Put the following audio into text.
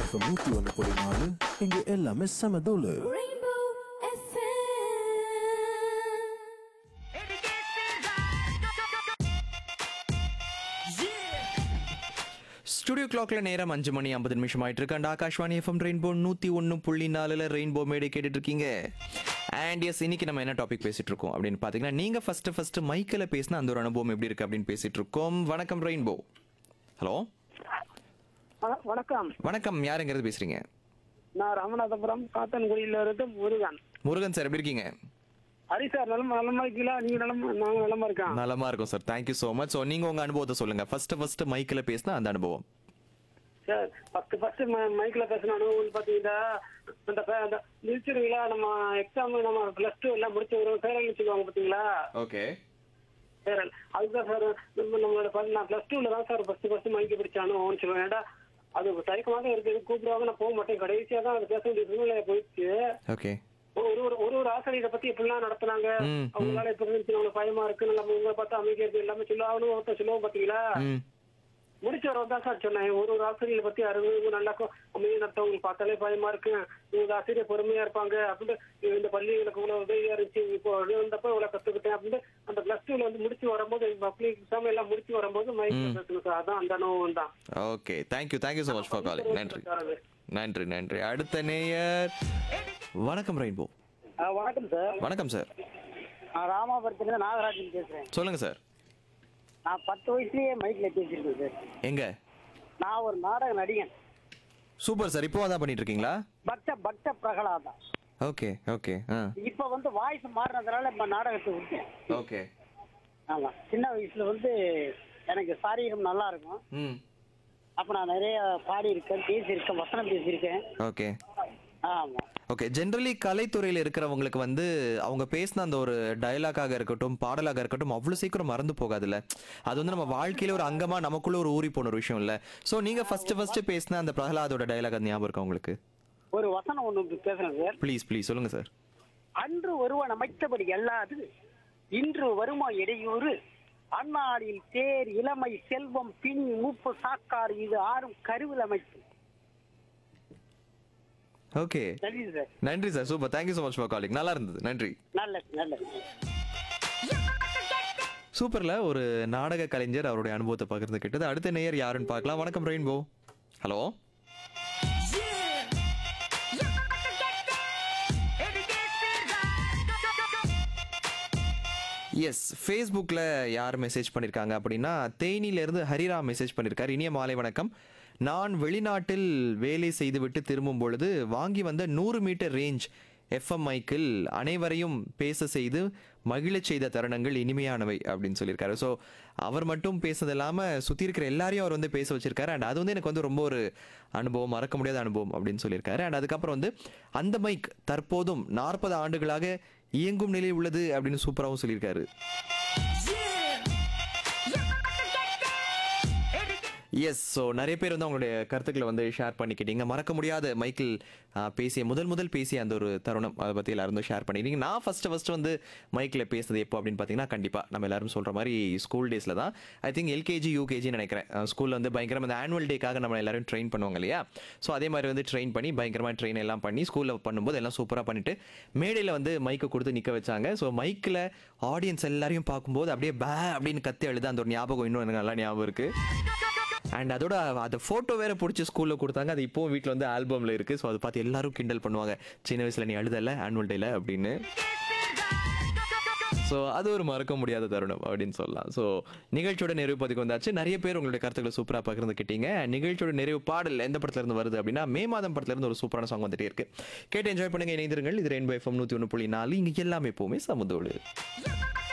FM நூத்தி ஒன்று புள்ளி நாலு இங்க எல்லாமே செம தூளு Rainbow FM. ஸ்டுடியோ கிளாக்ல நேரம் அஞ்சு மணி ஐம்பது நிமிஷம் ஆயிட்டு இருக்கு அண்ட் ஆகாஷ்வாணி எஃப்எம் ரெயின்போ நூத்தி ஒன்று புள்ளி நாலுல ரெயின்போ மேடை கேட்டுட்டு இருக்கீங்க அண்ட் எஸ் இன்னைக்கு நம்ம என்ன டாபிக் பேசிட்டு இருக்கோம் அப்படின்னு பாத்தீங்கன்னா நீங்க ஃபர்ஸ்ட் ஃபர்ஸ்ட் மைக்கில் பேசின அந்த ஒரு அனுபவம் எப்படி இருக்கு அப்படின்னு பேசிட்டு இருக்கோம் வணக்கம் ரெயின்போ ஹலோ வண- வணக்கம் வணக்கம் யாருங்கிறது பேசுறீங்க நான் ராமநாதபுரம் காத்தன்குடியில இருந்து முருகன் முருகன் சார் எப்படி இருக்கீங்க ஹரி சார் நலமா நலமா இருக்கீங்களா நீங்க நலமா நாங்க நலமா இருக்கோம் நலமா இருக்கும் sir thank you so much so நீங்க உங்க அனுபவத்தை சொல்லுங்க ஃபர்ஸ்ட் ஃபர்ஸ்ட் மைக்கில் பேசின அந்த அனுபவம் சார் ஃபர்ஸ்ட் ஃபர்ஸ்ட் மைக்ல பேசின அனுபவம் பாத்தீங்கன்னா அந்த பே- அந்த நிறுத்திடுவீங்களா நம்ம எக்ஸாம் நம்ம பிளஸ் டூ எல்லாம் முடிச்சு ஒரு பேரல் வச்சுக்குவாங்க பாத்தீங்களா ஓகே பேரல் அதுதான் சார் நம்ம நம்மளோட ப- நான் பிளஸ் டூல தான் சார் ஃபர்ஸ்ட் ஃபர்ஸ்ட் மைக்கு பிடிச்ச அனுபவம்னு சொல்லுவேன் ஏன்டா அது தயக்கமாக இருக்குது கூப்பிடுவாங்க நான் போக மாட்டேன் கடைசியா தான் அது பேச வேண்டிய சூழ்நிலை போயிடுச்சு ஓகே ஒரு ஒரு ஒரு ஒரு ஆசிரியரை பத்தி எப்படிலாம் நடத்துனாங்க ம், அவங்களால எப்படி இருந்துச்சு நம்மளுக்கு பயமா இருக்கு நம்ம உங்களை பார்த்து அமைதியா இருக்கு எல்லாமே சொல்லுவாங்க ஒருத்தர் சொல்லுவோம் பாத்தீங்களா ம் முடிச்ச வரவன் தான் சார் சொன்னேன் ஒரு ஒரு ஆசிரியரை பத்தி அறிவு நல்லா கொ- அமைதியா நடத்தவங்க பார்த்தாலே பயமா இருக்கு இவங்க ஆசிரியர் பொறுமையா இருப்பாங்க அப்படின்னு இந்த பள்ளி எனக்கு இவ்வளவு உதவியா இருந்துச்சு இப்போ அது வந்தப்ப இவ்வளவு கத்துக்கிட்டேன் அப்படின்னு அந்த பிளஸ் டூல வந்து முடிச்சு வரும்போது பப்ளிக் எக்ஸாம் எல்லாம் முடிச்சு வரும்போது மைக் பேசணும் சார் அதான் அந்த அனுபவம் தான் okay thank you thank you so much for calling நன்றி நன்றி நன்றி அடுத்த நேயர் வணக்கம் ரெயின்போ வணக்கம் சார் வணக்கம் சார் நான் ராமாபுரத்துல நாகராஜன் பேசுறேன் சொல்லுங்க சார் நான் பத்து வயசுலயே மைக்ல பேசியிருக்கேன் சார் எங்க நான் ஒரு நாடக நடிகன் சூப்பர் சார் இப்போ அதான் பண்ணிட்டு இருக்கீங்களா பக்த பக்த பிரகலாதா ஓகே ஓகே ஆ இப்ப வந்து வாய்ஸ் மாறினதுனால இப்ப நாடகத்தை விட்டேன் ஓகே ஆமா சின்ன வயசுல வந்து எனக்கு சாரீரம் நல்லா இருக்கும் ம் அப்ப நான் நிறைய பாடி இருக்கேன் பேசியிருக்கேன் வசனம் பேசியிருக்கேன் ஓகே ஆமா ஓகே ஜென்ரலி கலைத்துறையில் இருக்கிறவங்களுக்கு வந்து அவங்க பேசின அந்த ஒரு டயலாக்காக இருக்கட்டும் பாடலாக இருக்கட்டும் அவ்வளோ சீக்கிரம் மறந்து போகாதுல்ல அது வந்து நம்ம வாழ்க்கையில ஒரு அங்கமா நமக்குள்ள ஒரு ஊறி போன ஒரு விஷயம் இல்ல ஸோ நீங்க ஃபர்ஸ்ட் ஃபர்ஸ்ட் பேசின அந்த பிரகலாதோட டயலாக் அது ஞாபகம் இருக்கா உங்களுக்கு ஒரு வசனம் ஒண்ணு பேசுறேன் சார் ப்ளீஸ் ப்ளீஸ் சொல்லுங்க சார் அன்று ஒருவன் அமைத்தபடி அல்லாது இன்று வருமா இடையூறு அந்நாளில் தேர் இளமை செல்வம் பின் மூப்பு சாக்கார் இது ஆறும் கருவில் அமைப்பு ஓகே நன்றி சார் நன்றி sir super thank you so much for calling நல்லா இருந்தது நன்றி நல்ல நல்ல சூப்பர்ல ஒரு நாடக கலைஞர் அவருடைய அனுபவத்தை பகிர்ந்துக்கிட்டது அடுத்த நேயர் யாருன்னு பார்க்கலாம் வணக்கம் ரெயின்போ ஹலோ எஸ் ஃபேஸ்புக்கில் யார் மெசேஜ் பண்ணியிருக்காங்க அப்படின்னா தேனியிலேருந்து ஹரிராம் மெசேஜ் பண்ணியிருக்காரு இனிய மாலை வணக்கம் நான் வெளிநாட்டில் வேலை செய்துவிட்டு திரும்பும் பொழுது வாங்கி வந்த நூறு மீட்டர் ரேஞ்ச் எஃப்எம் மைக்கில் அனைவரையும் பேச செய்து மகிழச் செய்த தருணங்கள் இனிமையானவை அப்படின்னு சொல்லியிருக்காரு ஸோ அவர் மட்டும் பேசுனது இல்லாமல் சுற்றி இருக்கிற எல்லாரையும் அவர் வந்து பேச வச்சிருக்காரு அண்ட் அது வந்து எனக்கு வந்து ரொம்ப ஒரு அனுபவம் மறக்க முடியாத அனுபவம் அப்படின்னு சொல்லியிருக்காரு அண்ட் அதுக்கப்புறம் வந்து அந்த மைக் தற்போதும் நாற்பது ஆண்டுகளாக இயங்கும் நிலையில் உள்ளது அப்படின்னு சூப்பராகவும் சொல்லியிருக்காரு எஸ் ஸோ நிறைய பேர் வந்து அவங்களுடைய கருத்துக்களை வந்து ஷேர் பண்ணிக்கிட்டீங்க மறக்க முடியாத மைக்கிள் ஆ, பேசிய முதல் முதல் பேசிய அந்த ஒரு தருணம் அதை பற்றி எல்லாரும் வந்து ஷேர் பண்ணிக்கிட்டீங்க நான் ஃபஸ்ட்டு ஃபஸ்ட்டு வந்து மைக்கில் பேசுனது எப்போ அப்படின்னு பார்த்தீங்கன்னா கண்டிப்பாக நம்ம எல்லாரும் சொல்கிற மாதிரி ஸ்கூல் டேஸில் தான் ஐ திங்க் எல்கேஜி யூகேஜி நினைக்கிறேன் ஸ்கூலில் வந்து பயங்கரம் அந்த ஆனுவல் டேக்காக நம்ம எல்லாரும் ட்ரெயின் பண்ணுவாங்க இல்லையா ஸோ அதே மாதிரி வந்து ட்ரெயின் பண்ணி பயங்கரமாக ட்ரெயின் எல்லாம் பண்ணி ஸ்கூலில் பண்ணும்போது எல்லாம் சூப்பராக பண்ணிட்டு மேடையில் வந்து மைக்கை கொடுத்து நிற்க வச்சாங்க ஸோ மைக்கில் ஆடியன்ஸ் எல்லாரையும் பார்க்கும்போது அப்படியே பே அப்படின்னு கத்தி அழுது அந்த ஒரு ஞாபகம் இன்னும் எனக்கு நல்லா ஞாபகம் இருக்குது அண்ட் அதோட அந்த ஃபோட்டோ வேற பிடிச்சி ஸ்கூலில் கொடுத்தாங்க அது இப்போ வீட்டில் வந்து ஆல்பமில் இருக்குது ஸோ அதை பார்த்து எல்லாரும் கிண்டல் பண்ணுவாங்க சின்ன வயசில் நீ அழுதல ஆனுவல் டேல அப்படின்னு ஸோ அது ஒரு மறக்க முடியாத தருணம் அப்படின்னு சொல்லலாம் ஸோ நிகழ்ச்சியோட நிறைவு பதிக்கு வந்தாச்சு நிறைய பேர் உங்களுடைய கருத்துக்களை சூப்பராக பகிர்ந்துக்கிட்டீங்க நிகழ்ச்சியோட நிறைவு பாடல் எந்த படத்துல இருந்து வருது அப்படின்னா மே மாதம் படத்துல இருந்து ஒரு சூப்பரான சாங் வந்துட்டே இருக்கு கேட்டு என்ஜாய் பண்ணுங்க இணைந்திருங்கள் இது ரெயின்போ எஃப்எம் நூற்றி ஒன்று புள்ளி நாலு இங்கே எல்லாமே எப்போவுமே சமுதோடு